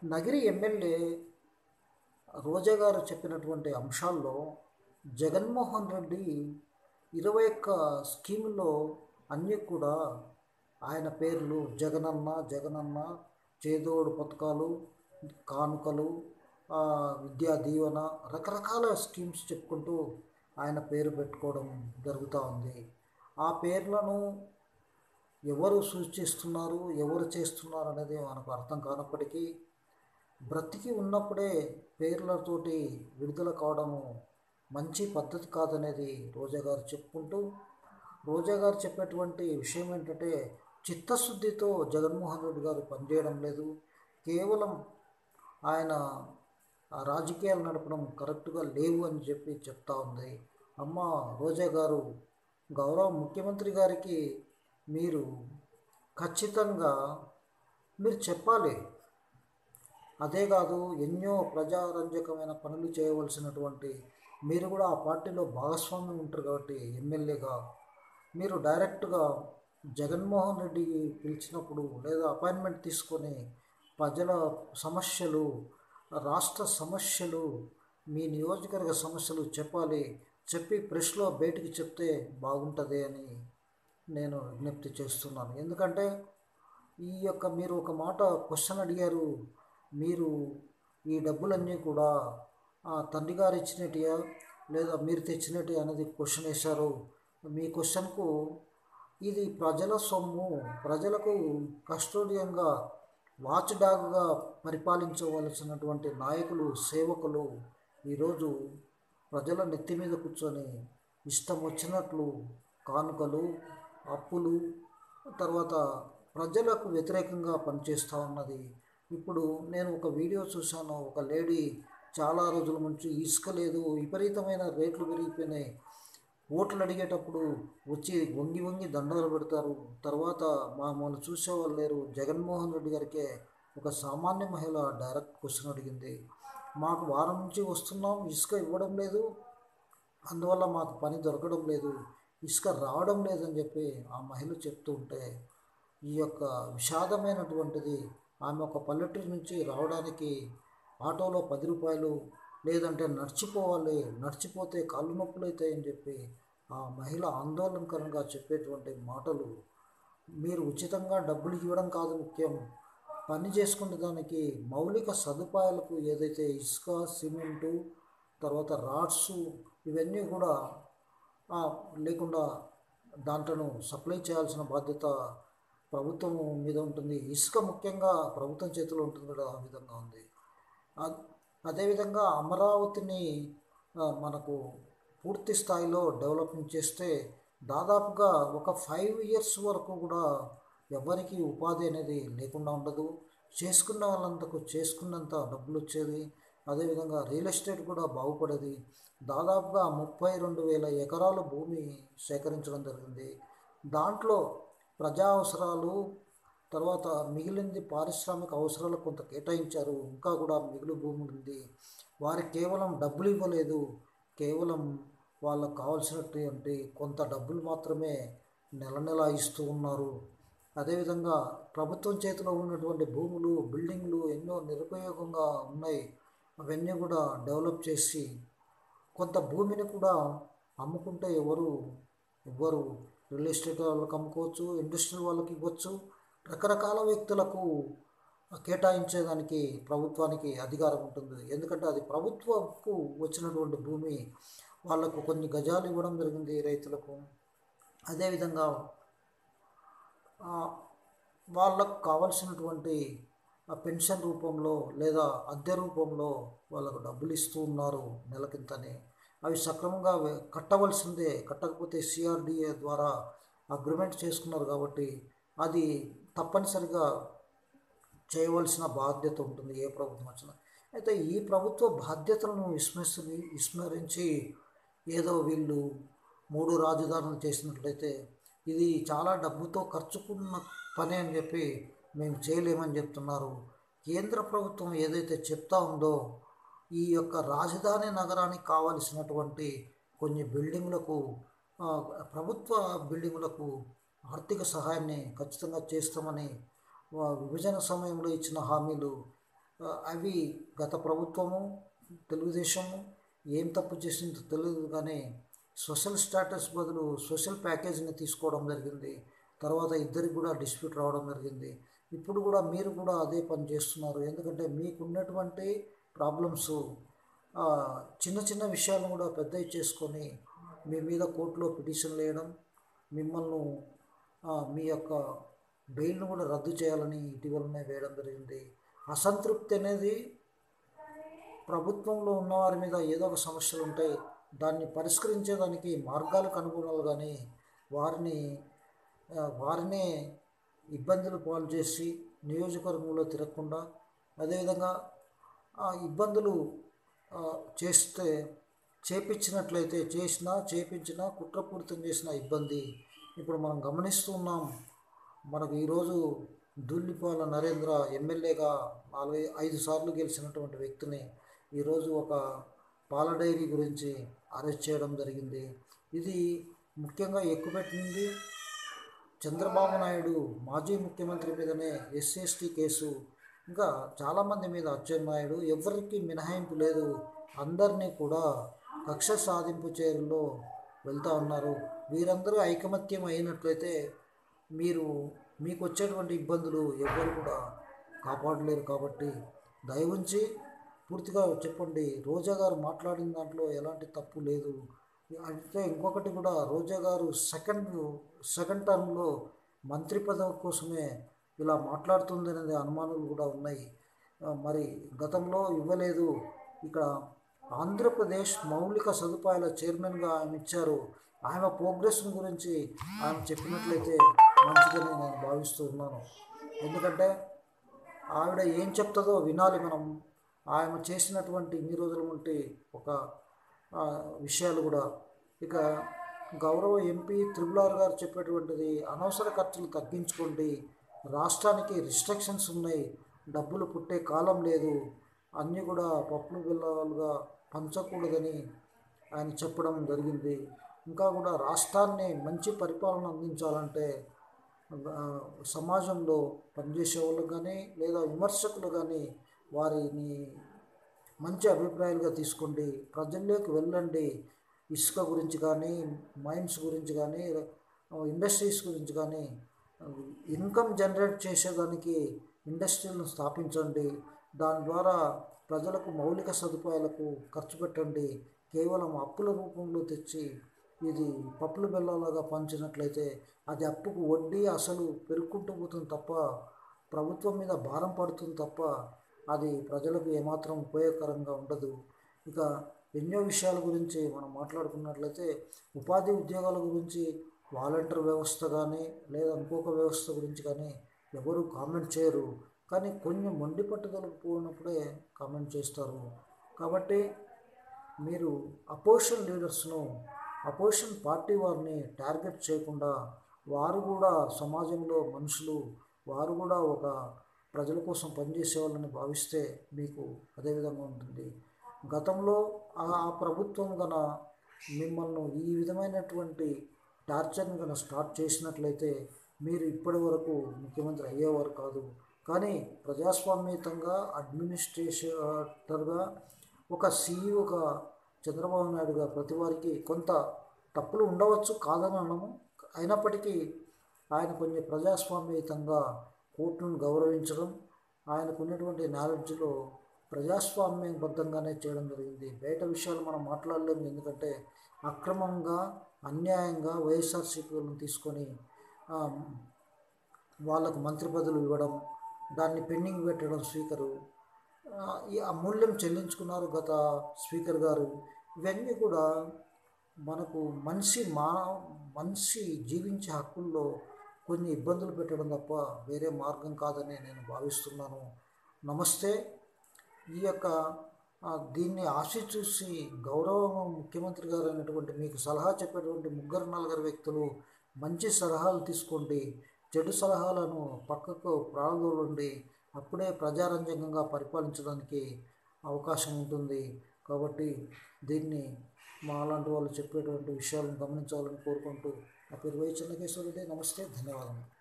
Nagari MLA రోజా గారు చెప్పినటువంటి అంశాల్లో జగన్మోహన్ రెడ్డి ఇరవై ఒక్క స్కీముల్లో అన్నీ కూడా ఆయన పేర్లు జగనన్న జగనన్న చేదోడు పథకాలు కానుకలు ఆ, విద్యా దీవెన రకరకాల స్కీమ్స్ చెప్పుకుంటూ ఆయన పేరు పెట్టుకోవడం జరుగుతూ ఉంది ఆ పేర్లను ఎవరు సూచిస్తున్నారు ఎవరు చేస్తున్నారు అనేది మనకు అర్థం కానప్పటికీ బ్రతికి ఉన్నప్పుడే పేర్లతోటి విడుదల కావడము మంచి పద్ధతి కాదనేది రోజా గారు చెప్పుకుంటూ రోజా గారు చెప్పేటువంటి విషయం ఏంటంటే చిత్తశుద్ధితో జగన్మోహన్ రెడ్డి గారు పనిచేయడం లేదు కేవలం ఆయన ఆ రాజకీయాలు నడపడం కరెక్ట్గా లేవు అని చెప్పి చెప్తా ఉంది అమ్మ రోజా గారు గౌరవ ముఖ్యమంత్రి గారికి మీరు ఖచ్చితంగా మీరు చెప్పాలి అదే కాదు ఎన్నో ప్రజారంజకమైన పనులు చేయవలసినటువంటి మీరు కూడా ఆ పార్టీలో భాగస్వామ్యం ఉంటారు కాబట్టి ఎమ్మెల్యేగా మీరు డైరెక్ట్గా జగన్మోహన్ రెడ్డి పిలిచినప్పుడు లేదా అపాయింట్మెంట్ తీసుకొని ప్రజల సమస్యలు రాష్ట్ర సమస్యలు మీ నియోజకవర్గ సమస్యలు చెప్పాలి చెప్పి ప్రెస్లో బయటికి చెప్తే బాగుంటుంది అని నేను విజ్ఞప్తి చేస్తున్నాను ఎందుకంటే ఈ యొక్క మీరు ఒక మాట క్వశ్చన్ అడిగారు మీరు ఈ డబ్బులన్నీ కూడా ఆ తండ్రి గారు ఇచ్చినట్టుయా లేదా మీరు తెచ్చినట్టు అనేది క్వశ్చన్ వేశారు మీ క్వశ్చన్కు ఇది ప్రజల సొమ్ము ప్రజలకు కస్టోడియన్గా వాచ్ డాగ్గా పరిపాలించవలసినటువంటి నాయకులు సేవకులు ఈరోజు ప్రజల నెత్తి మీద కూర్చొని ఇష్టం వచ్చినట్లు కానుకలు అప్పులు తర్వాత ప్రజలకు వ్యతిరేకంగా పనిచేస్తూ ఉన్నది ఇప్పుడు నేను ఒక వీడియో చూశాను ఒక లేడీ చాలా రోజుల నుంచి ఇసుక లేదు విపరీతమైన రేట్లు పెరిగిపోయినాయి ఓట్లు అడిగేటప్పుడు వచ్చి వంగి వంగి దండాలు పెడతారు తర్వాత మా మనం చూసేవాళ్ళు లేరు జగన్మోహన్ రెడ్డి గారికే ఒక సామాన్య మహిళ డైరెక్ట్ క్వశ్చన్ అడిగింది మాకు వారం నుంచి వస్తున్నాం ఇసుక ఇవ్వడం లేదు అందువల్ల మాకు పని దొరకడం లేదు ఇసుక రావడం లేదని చెప్పి ఆ మహిళ చెప్తూ ఉంటే ఈ యొక్క విషాదమైనటువంటిది ఆమె ఒక పల్లెటూరు నుంచి రావడానికి ఆటోలో పది రూపాయలు లేదంటే నడిచిపోవాలి నడిచిపోతే కాళ్ళు నొప్పులు అవుతాయని చెప్పి ఆ మహిళ ఆందోళనకరంగా చెప్పేటువంటి మాటలు మీరు ఉచితంగా డబ్బులు ఇవ్వడం కాదు ముఖ్యం పని చేసుకునే దానికి మౌలిక సదుపాయాలకు ఏదైతే ఇసుక సిమెంటు తర్వాత రాడ్స్ ఇవన్నీ కూడా ఆ, లేకుండా దాంట్లను సప్లై చేయాల్సిన బాధ్యత ప్రభుత్వం మీద ఉంటుంది ఇసుక ముఖ్యంగా ప్రభుత్వం చేతిలో ఉంటుంది కూడా ఆ విధంగా ఉంది అ- అదేవిధంగా అమరావతిని ఆ, మనకు పూర్తి స్థాయిలో డెవలప్మెంట్ చేస్తే దాదాపుగా ఒక ఫైవ్ ఇయర్స్ వరకు కూడా ఎవరికి ఉపాధి అనేది లేకుండా ఉండదు చేసుకున్న వాళ్ళంతకు చేసుకున్నంత డబ్బులు వచ్చేది అదేవిధంగా రియల్ ఎస్టేట్ కూడా బాగుపడేది దాదాపుగా ముప్పై రెండు వేల ఎకరాల భూమి సేకరించడం జరిగింది దాంట్లో ప్రజా అవసరాలు తర్వాత మిగిలింది పారిశ్రామిక అవసరాలకు కొంత కేటాయించారు ఇంకా కూడా మిగులు భూమి ఉంది వారికి కేవలం డబ్బులు ఇవ్వలేదు కేవలం వాళ్ళకు కావాల్సినటువంటి కొంత డబ్బులు మాత్రమే నెల నెల ఇస్తూ ఉన్నారు అదేవిధంగా ప్రభుత్వం చేతిలో ఉన్నటువంటి భూములు బిల్డింగ్లు ఎన్నో నిరుపయోగంగా ఉన్నాయి అవన్నీ కూడా డెవలప్ చేసి కొంత భూమిని కూడా అమ్ముకుంటే ఎవరు ఎవ్వరు రియల్ ఎస్టేట్ వాళ్ళకి అమ్ముకోవచ్చు ఇండస్ట్రియల్ వాళ్ళకి ఇవ్వచ్చు రకరకాల వ్యక్తులకు కేటాయించేదానికి ప్రభుత్వానికి అధికారం ఉంటుంది ఎందుకంటే అది ప్రభుత్వంకు వచ్చినటువంటి భూమి వాళ్ళకు కొన్ని గజాలు ఇవ్వడం జరిగింది రైతులకు అదేవిధంగా ఆ, వాళ్ళకు కావలసినటువంటి ఆ పెన్షన్ రూపంలో లేదా అద్దె రూపంలో వాళ్ళకు డబ్బులు ఇస్తూ ఉన్నారు నెలకింతని అవి సక్రమంగా వే- కట్టవలసిందే కట్టకపోతే సిఆర్డిఏ ద్వారా అగ్రిమెంట్ చేసుకున్నారు కాబట్టి అది తప్పనిసరిగా చేయవలసిన బాధ్యత ఉంటుంది ఏ ప్రభుత్వం వచ్చినా అయితే ఈ ప్రభుత్వ బాధ్యతలను విస్మరిస్తు విస్మరించి ఏదో వీళ్ళు మూడు రాజధానులు చేసినట్లయితే ఇది చాలా డబ్బుతో ఖర్చుకున్న పని అని చెప్పి మేము చేయలేమని చెప్తున్నారు కేంద్ర ప్రభుత్వం ఏదైతే చెప్తా ఉందో ఈ యొక్క రాజధాని నగరానికి కావలసినటువంటి కొన్ని బిల్డింగ్లకు ఆ, ప్రభుత్వ బిల్డింగులకు ఆర్థిక సహాయాన్ని ఖచ్చితంగా చేస్తామని వా- విభజన సమయంలో ఇచ్చిన హామీలు ఆ, అవి గత ప్రభుత్వము తెలుగుదేశము ఏం తప్పు చేసిందో తెలియదు కానీ సోషల్ స్టాటస్ బదులు సోషల్ ప్యాకేజీని తీసుకోవడం జరిగింది తర్వాత ఇద్దరికి కూడా డిస్ప్యూట్ రావడం జరిగింది ఇప్పుడు కూడా మీరు కూడా అదే పని చేస్తున్నారు ఎందుకంటే మీకున్నటువంటి ప్రాబ్లమ్స్ ఆ, చిన్న చిన్న విషయాలను కూడా పెద్దవి చేసుకొని మీ మీద కోర్టులో పిటిషన్లు వేయడం మిమ్మల్ని ఆ, మీ యొక్క బెయిల్ను కూడా రద్దు చేయాలని ఇటీవలనే వేయడం జరిగింది అసంతృప్తి అనేది ప్రభుత్వంలో ఉన్నవారి మీద ఏదో ఒక సమస్యలు ఉంటాయి దాన్ని పరిష్కరించేదానికి మార్గాలు కనుగొనాలి కానీ వారిని ఆ, వారినే ఇబ్బందులు పాలు చేసి నియోజకవర్గంలో తిరగకుండా అదేవిధంగా ఆ ఇబ్బందులు ఆ, చేస్తే చేపించినట్లయితే చేసినా చేపించినా కుట్రపూరితం చేసిన ఇబ్బంది ఇప్పుడు మనం గమనిస్తూ ఉన్నాం మనకు ఈరోజు దూల్లిపాల నరేంద్ర ఎమ్మెల్యేగా నాలుగు ఐదు సార్లు గెలిచినటువంటి వ్యక్తిని ఈరోజు ఒక పాల డైరీ గురించి అరెస్ట్ చేయడం జరిగింది ఇది ముఖ్యంగా ఎక్కుపెట్టింది చంద్రబాబు నాయుడు మాజీ ముఖ్యమంత్రి మీదనే ఎస్సీ ఎస్టీ కేసు ఇంకా చాలామంది మీద అచ్చెన్నాయుడు ఎవరికి మినహాయింపు లేదు అందరినీ కూడా కక్ష సాధింపు చర్యల్లో వెళ్తూ ఉన్నారు వీరందరూ ఐకమత్యం అయినట్లయితే మీరు మీకు వచ్చేటువంటి ఇబ్బందులు ఎవ్వరు కూడా కాపాడలేరు కాబట్టి దయవుంచి పూర్తిగా చెప్పండి రోజా గారు మాట్లాడిన దాంట్లో ఎలాంటి తప్పు లేదు అంటే ఇంకొకటి కూడా రోజా గారు సెకండ్ సెకండ్ టర్మ్లో మంత్రి పదవి కోసమే ఇలా మాట్లాడుతుంది అనేది అనుమానాలు కూడా ఉన్నాయి ఆ, మరి గతంలో ఇవ్వలేదు ఇక్కడ ఆంధ్రప్రదేశ్ మౌలిక సదుపాయాల చైర్మన్గా ఆమె ఇచ్చారు ఆమె ప్రోగ్రెస్ గురించి ఆమె చెప్పినట్లయితే మంచిదని నేను భావిస్తూ ఉన్నాను ఎందుకంటే ఆవిడ ఏం చెప్తుందో వినాలి మనం ఆమె చేసినటువంటి ఇన్ని రోజుల వంటి ఒక ఆ, విషయాలు కూడా ఇక గౌరవ ఎంపీ త్రిబులార్ గారు చెప్పేటువంటిది అనవసర ఖర్చులు తగ్గించుకోండి రాష్ట్రానికి రిస్ట్రిక్షన్స్ ఉన్నాయి డబ్బులు పుట్టే కాలం లేదు అన్నీ కూడా పప్పులు బిల్లలుగా పంచకూడదని ఆయన చెప్పడం జరిగింది ఇంకా కూడా రాష్ట్రాన్ని మంచి పరిపాలన అందించాలంటే ఆ, సమాజంలో పనిచేసే వాళ్ళు కానీ లేదా విమర్శకులు కానీ వారిని మంచి అభిప్రాయాలుగా తీసుకోండి ప్రజల్లోకి వెళ్ళండి ఇసుక గురించి కానీ మైన్స్ గురించి కానీ ఇండస్ట్రీస్ గురించి కానీ ఇన్కమ్ జనరేట్ చేసేదానికి ఇండస్ట్రీలను స్థాపించండి దాని ద్వారా ప్రజలకు మౌలిక సదుపాయాలకు ఖర్చు పెట్టండి కేవలం అప్పుల రూపంలో తెచ్చి ఇది పప్పుల బెల్లలాగా పంచినట్లయితే అది అప్పుకు వడ్డీ అసలు పెరుక్కుంటూ పోతుంది తప్ప ప్రభుత్వం మీద భారం పడుతుంది తప్ప అది ప్రజలకు ఏమాత్రం ఉపయోగకరంగా ఉండదు ఇక ఎన్నో విషయాల గురించి మనం మాట్లాడుకున్నట్లయితే ఉపాధి ఉద్యోగాల గురించి వాలంటీర్ వ్యవస్థ కానీ లేదా ఇంకొక వ్యవస్థ గురించి కానీ ఎవరు కామెంట్ చేయరు కానీ కొన్ని మొండి పట్టుదలకు పోయినప్పుడే కామెంట్ చేస్తారు కాబట్టి మీరు అపోజిషన్ లీడర్స్ను అపోజిషన్ పార్టీ వారిని టార్గెట్ చేయకుండా వారు కూడా సమాజంలో మనుషులు వారు కూడా ఒక ప్రజల కోసం పనిచేసే వాళ్ళని భావిస్తే మీకు అదే విధంగా ఉంటుంది గతంలో ఆ ఆ ప్రభుత్వం గన మిమ్మల్ని ఈ విధమైనటువంటి టార్చర్ని కనుక స్టార్ట్ చేసినట్లయితే మీరు ఇప్పటి వరకు ముఖ్యమంత్రి అయ్యేవారు కాదు కానీ ప్రజాస్వామ్యతంగా అడ్మినిస్ట్రేటర్గా ఒక సీఈఓగా చంద్రబాబు నాయుడు గారు ప్రతి వారికి కొంత తప్పులు ఉండవచ్చు కాదని అనము అయినప్పటికీ ఆయన కొన్ని ప్రజాస్వామ్యయుతంగా కోర్టును గౌరవించడం ఆయనకు ఉన్నటువంటి నాలెడ్జ్లో ప్రజాస్వామ్యబద్ధంగానే చేయడం జరిగింది బయట విషయాలు మనం మాట్లాడలేము ఎందుకంటే అక్రమంగా అన్యాయంగా వైఎస్ఆర్సీపీ వాళ్ళని తీసుకొని ఆ, వాళ్ళకు మంత్రి పదవులు ఇవ్వడం దాన్ని పెండింగ్ పెట్టడం స్పీకరు ఆ, ఈ అమూల్యం చెల్లించుకున్నారు గత స్పీకర్ గారు ఇవన్నీ కూడా మనకు మనిషి మా మనిషి జీవించే హక్కుల్లో కొన్ని ఇబ్బందులు పెట్టడం తప్ప వేరే మార్గం కాదని నేను భావిస్తున్నాను నమస్తే ఈ యొక్క ఆ, దీన్ని ఆశ చూసి గౌరవ ముఖ్యమంత్రి గారు అయినటువంటి మీకు సలహా చెప్పేటువంటి ముగ్గురు నలుగురు వ్యక్తులు మంచి సలహాలు తీసుకోండి చెడు సలహాలను పక్కకు ప్రారంభండి అప్పుడే ప్రజారంజకంగా పరిపాలించడానికి అవకాశం ఉంటుంది కాబట్టి దీన్ని మా అలాంటి వాళ్ళు చెప్పేటువంటి విషయాలను గమనించాలని కోరుకుంటూ నా పేరు వై చెన్నకేశ్వర రెడ్డి నమస్తే ధన్యవాదములు